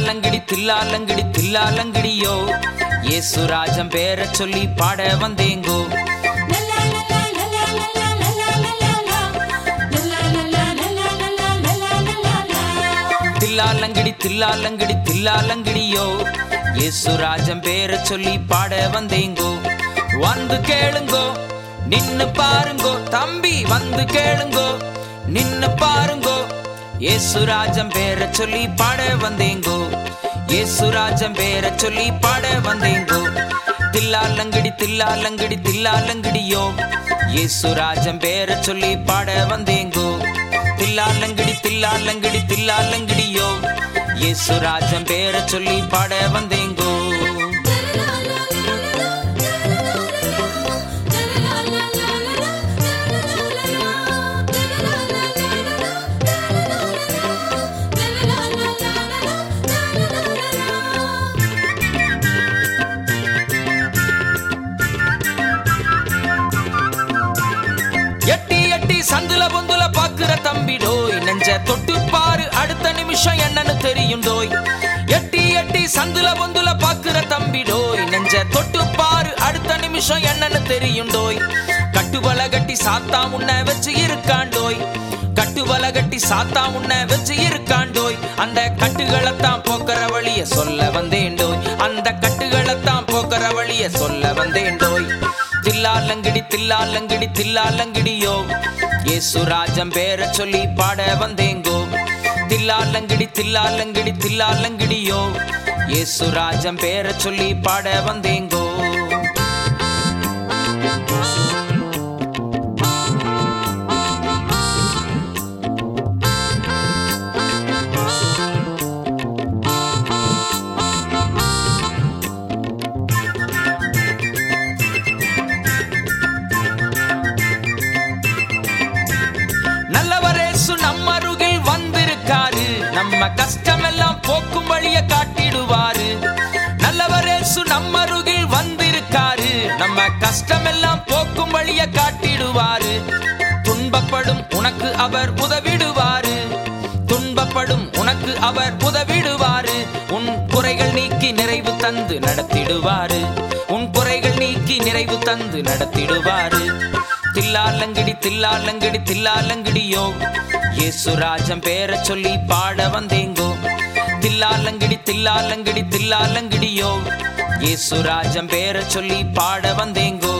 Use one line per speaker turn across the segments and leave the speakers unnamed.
தில்லாலங்கடி தில்லாலங்கடி தில்லாலங்கடியோ ஏசுராஜம் பேர சொல்லி பாட வந்தேங்கோ தில்லாலங்கடி தில்லாலங்கடி தில்லாலங்கடியோ ஏசுராஜம் பேர சொல்லி பாட வந்தேங்கோ வந்து கேளுங்கோ நின்னு பாருங்கோ தம்பி வந்து கேளுங்கோ நின்னு பாருங்கோ ஏசுராஜம் பேர சொல்லி பாட வந்தேங்கோ ஏசுராஜம் பேர சொல்லி பாட வந்தேங்கோ தில்லாலங்கடி தில்லாலங்கடி தில்லாலங்கடியோ ஏசுராஜம் பேர சொல்லி பாட வந்தேங்கோ தில்லாலங்கடி தில்லாலங்கடி தில்லாலங்கடியோ ஏசுராஜம் பேர சொல்லி பாட வந்தேங்கோ எட்டி எட்டி சந்துல பொந்துல பாக்குற தம்பிடோய் நெஞ்ச தொட்டு பாரு அடுத்த நிமிஷம் என்னன்னு தெரியும் டோய் எட்டி எட்டி சந்துல பொந்துல பாக்குற தம்பிடோய் நெஞ்ச தொட்டு பாரு அடுத்த நிமிஷம் என்னன்னு தெரியும் டோய் கட்டுவல கட்டி சாத்தா முன்ன வச்சு இருக்காண்டோய் கட்டுவல கட்டி சாத்தா முன்ன வச்சு இருக்காண்டோய் அந்த கட்டுகளைத்தான் போக்குற வழிய சொல்ல வந்தேண்டோய் அந்த கட்டுகளைத்தான் போக்குற வழிய சொல்ல வந்தேண்டோய் தில்லாலங்கடி தில்லாலங்கடி தில்லாலங்கடியோ ஏசுராஜம் பேர சொல்லி பாட வந்தேங்கோ தில்லாலங்கடி தில்லாலங்கடி தில்லாலங்கடியோ ஏசுராஜம் பேர சொல்லி பாட வந்தேங்கோ நல்லவரேசு நம்ம அருகில் வந்திருக்காரு நம்ம கஷ்டமெல்லாம் போக்கும் வழிய காட்டிடுவாரு நல்லவரேசு நம்ம அருகில் வந்திருக்காரு நம்ம கஷ்டமெல்லாம் போக்கும் வழிய காட்டிடுவாரு துன்பப்படும் உனக்கு அவர் உதவிடுவாரு துன்பப்படும் உனக்கு அவர் உதவிடுவாரு உன் குறைகள் நீக்கி நிறைவு தந்து நடத்திடுவாரு உன் குறைகள் நீக்கி நிறைவு தந்து நடத்திடுவாரு தில்லாலங்கடி தில்லாலங்கடி தில்லாலங்கடியோ ஏசுராஜம் பேர சொல்லி பாட வந்தேங்கோ தில்லாலங்கடி தில்லாலங்கடி தில்லாலங்கடியோ ஏசுராஜம் பேர சொல்லி பாட வந்தேங்கோ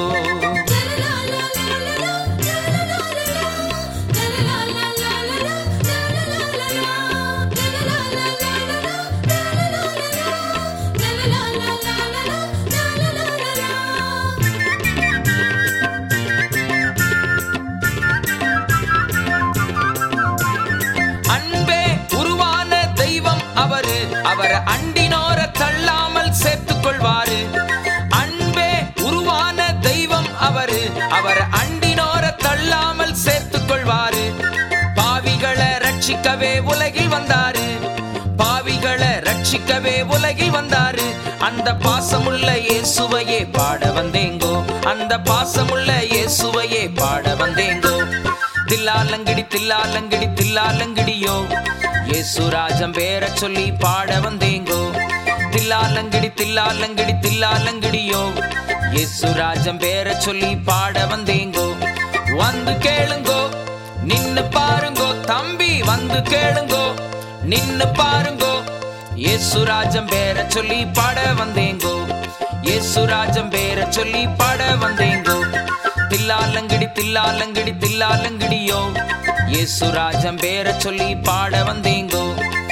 அன்பே உருவான தெய்வம் அவரு அவரை அண்டினோர தள்ளாமல் சேர்த்துக் கொள்வாரு அன்பே உருவான தெய்வம் அவரு அவரை அண்டினோர தள்ளாமல் சேர்த்துக் கொள்வாரு பாவிகளை ரட்சிக்கவே உலகில் வந்தாரு பாவிகளை ரட்சிக்கவே உலகில் வந்தாரு அந்த பாசமுள்ள இயேசுவையே பாட வந்தேங்கோ அந்த பாசமுள்ள இயேசுவையே பாட வந்தேங்கோ தில்லாலங்கடி தில்லாலங்கடி தில்லாலங்கடியோ ஏசுராஜம் பேர சொல்லி பாட வந்தேங்கோ தில்லாலங்கடி தில்லாலங்கடி தில்லாலங்கடியோ ஏசுராஜம் பேர சொல்லி பாட வந்தேங்கோ வந்து கேளுங்கோ நின்னு பாருங்கோ தம்பி வந்து கேளுங்கோ நின்னு பாருங்கோ ஏசுராஜம் பேர சொல்லி பாட வந்தேங்கோ ஏசுராஜம் பேர சொல்லி பாட வந்தேங்கோ தில்லாலங்கடி தில்லாலங்கடி தில்லாலங்கடியோ ஏசுராஜம் பேர சொல்லி பாட வந்தேங்கோ